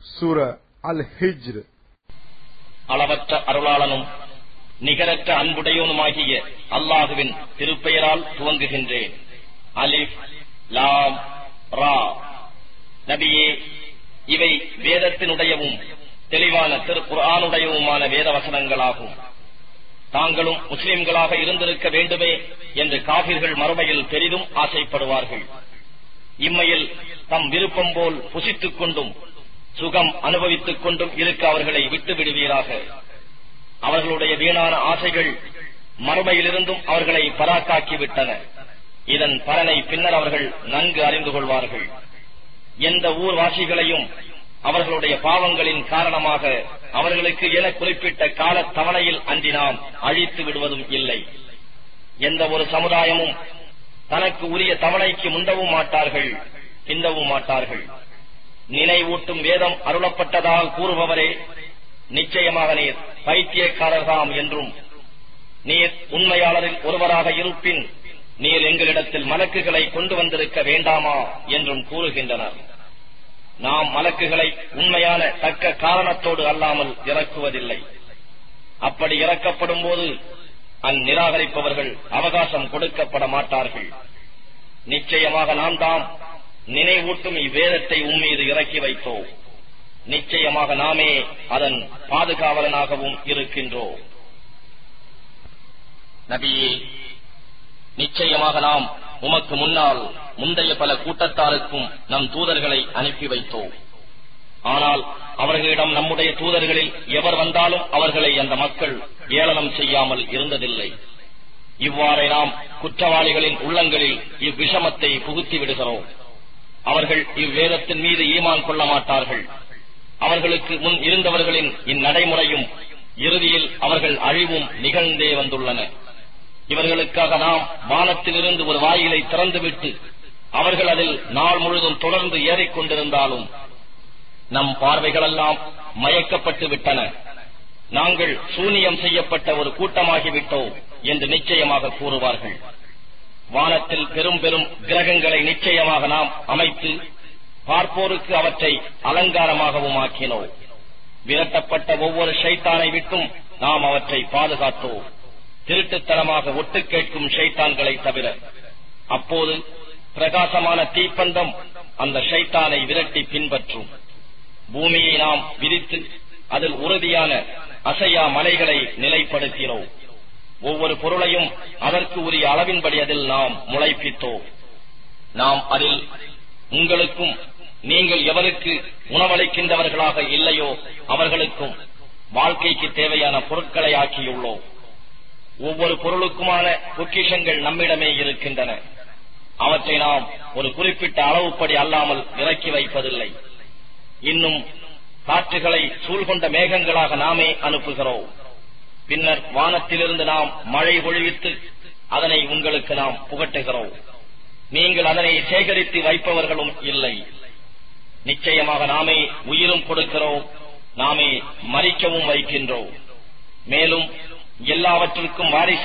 சூர அல் ஹிஜ்ர் அளவற்ற அருளாளனும் நிகரற்ற அன்புடையவனுமாகிய அல்லாஹுவின் திருப்பெயரால் துவங்குகின்றேன் அலிஃப் லாம் ரா நபியே இவை வேதத்தினுடையவும் தெளிவான திருக்குர்ஆனுடையவுமான வேத வசனங்களாகும் தாங்களும் முஸ்லிம்களாக இருந்திருக்க வேண்டுமே என்று காபிர்கள் மறுமையில் பெரிதும் ஆசைப்படுவார்கள் இம்மையில் தம் விருப்பம் போல் புசித்துக் கொண்டும் சுகம் அனுபவித்துக் கொண்டும் இருக்க அவர்களை விட்டு விடுவீராக அவர்களுடைய வீணான ஆசைகள் மறுமையிலிருந்தும் அவர்களை பராக்காக்கிவிட்டன இதன் பலனை பின்னர் அவர்கள் நன்கு அறிந்து கொள்வார்கள் எந்த ஊர்வாசிகளையும் அவர்களுடைய பாவங்களின் காரணமாக அவர்களுக்கு என குறிப்பிட்ட கால தவணையில் அன்றி நாம் அழித்து விடுவதும் இல்லை எந்த ஒரு சமுதாயமும் தனக்கு உரிய தவணைக்கு முந்தவும் மாட்டார்கள் பிந்தவும் மாட்டார்கள் நினைவூட்டும் வேதம் அருளப்பட்டதாக கூறுபவரே நிச்சயமாக நீர் பைத்தியக்காரர்தாம் என்றும் நீர் உண்மையாளரில் ஒருவராக இருப்பின் நீர் எங்களிடத்தில் மலக்குகளை கொண்டு வந்திருக்க வேண்டாமா என்றும் கூறுகின்றனர் நாம் மலக்குகளை உண்மையான தக்க காரணத்தோடு அல்லாமல் இறக்குவதில்லை அப்படி இறக்கப்படும் போது அந்நிராகரிப்பவர்கள் அவகாசம் கொடுக்கப்பட மாட்டார்கள் நிச்சயமாக நாம் தாம் நினைவூட்டும் இவ்வேதத்தை உம்மீது இறக்கி வைத்தோம் நிச்சயமாக நாமே அதன் பாதுகாவலனாகவும் இருக்கின்றோம் நபியே நிச்சயமாக நாம் உமக்கு முன்னால் முந்தைய பல கூட்டத்தாருக்கும் நம் தூதர்களை அனுப்பி வைத்தோம் ஆனால் அவர்களிடம் நம்முடைய தூதர்களில் எவர் வந்தாலும் அவர்களை அந்த மக்கள் ஏளனம் செய்யாமல் இருந்ததில்லை இவ்வாறே நாம் குற்றவாளிகளின் உள்ளங்களில் இவ்விஷமத்தை புகுத்தி விடுகிறோம் அவர்கள் இவ்வேதத்தின் மீது ஈமான் கொள்ள மாட்டார்கள் அவர்களுக்கு முன் இருந்தவர்களின் இந்நடைமுறையும் இறுதியில் அவர்கள் அழிவும் நிகழ்ந்தே வந்துள்ளன இவர்களுக்காக நாம் வானத்திலிருந்து ஒரு வாயிலை திறந்துவிட்டு அவர்கள் அதில் நாள் முழுதும் தொடர்ந்து ஏறிக்கொண்டிருந்தாலும் நம் பார்வைகளெல்லாம் மயக்கப்பட்டு விட்டன நாங்கள் சூனியம் செய்யப்பட்ட ஒரு கூட்டமாகிவிட்டோம் என்று நிச்சயமாக கூறுவார்கள் வானத்தில் பெரும் பெரும் கிரகங்களை நிச்சயமாக நாம் அமைத்து பார்ப்போருக்கு அவற்றை அலங்காரமாகவும் ஆக்கினோம் விரட்டப்பட்ட ஒவ்வொரு ஷைத்தானை விட்டும் நாம் அவற்றை பாதுகாத்தோம் திருட்டுத்தனமாக ஒட்டு கேட்கும் ஷைத்தான்களை தவிர அப்போது பிரகாசமான தீப்பந்தம் அந்த ஷைத்தானை விரட்டி பின்பற்றும் பூமியை நாம் விரித்து அதில் உறுதியான அசையா மலைகளை நிலைப்படுத்தினோம் ஒவ்வொரு பொருளையும் அதற்கு உரிய அளவின்படி அதில் நாம் முளைப்பித்தோம் நாம் அதில் உங்களுக்கும் நீங்கள் எவருக்கு உணவளிக்கின்றவர்களாக இல்லையோ அவர்களுக்கும் வாழ்க்கைக்கு தேவையான பொருட்களை ஆக்கியுள்ளோம் ஒவ்வொரு பொருளுக்குமான பொக்கிஷங்கள் நம்மிடமே இருக்கின்றன அவற்றை நாம் ஒரு குறிப்பிட்ட அளவுப்படி அல்லாமல் இறக்கி வைப்பதில்லை இன்னும் காற்றுகளை சூழ்கொண்ட மேகங்களாக நாமே அனுப்புகிறோம் பின்னர் வானத்திலிருந்து நாம் மழை பொழிவித்து அதனை உங்களுக்கு நாம் புகட்டுகிறோம் நீங்கள் அதனை சேகரித்து வைப்பவர்களும் இல்லை நிச்சயமாக நாமே உயிரும் கொடுக்கிறோம் நாமே மறிக்கவும் வைக்கின்றோம் மேலும் எல்லாவற்றிற்கும் வாரிசு